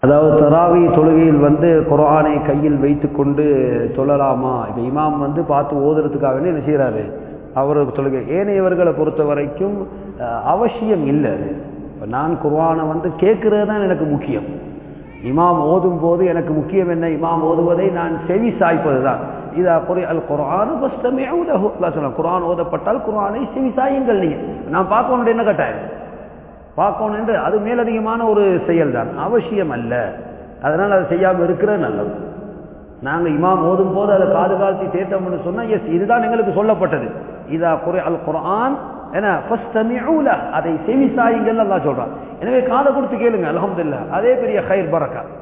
அதாவது தராவி தொழுகையில் வந்து குர்ஆனை கையில் வைத்துக்கொண்டு தொழலாமா இப்போ இமாம் வந்து பார்த்து ஓதுறதுக்காக வேண்டி என்ன செய்கிறாரு அவருக்கு தொழுகை ஏனையவர்களை பொறுத்த வரைக்கும் அஹ், அவசியம் இல்லை அது இப்போ நான் குர்ஆனை வந்து கேட்கறது தான் எனக்கு முக்கியம் இமாம் ஓதும் போது எனக்கு முக்கியம் என்ன இமாம் ஓதுவதை நான் செவி சாய்ப்பது தான் இதா குறை அல் குர்ஆன் சொல்ல குர்ஆன் ஓதப்பட்டால் குர்ஆனை செவி சாயுங்கள் நீங்கள் நான் பார்க்கணும் என்ன கட்டாயம் பார்க்கணும் என்று அது மேலதிகமான ஒரு செயல் தான் அவசியம் அல்ல அதனால் அதை செய்யாமல் இருக்கிறது நல்லது நாங்கள் இமாம் ஓதும் போது அதை காது காலத்தி தேட்டோம்னு சொன்னால் எஸ் இதுதான் எங்களுக்கு சொல்லப்பட்டது இதா குறை அல் குர்ஆன் என ஃபஸ்தமிஊல அதை செவி சாயுங்கள் அல்லாஹ் சொல்றான் எனவே காதை கொடுத்து கேளுங்க அல்ஹம்துலில்லாஹ் அதே பெரிய ஹைர் பரக்கா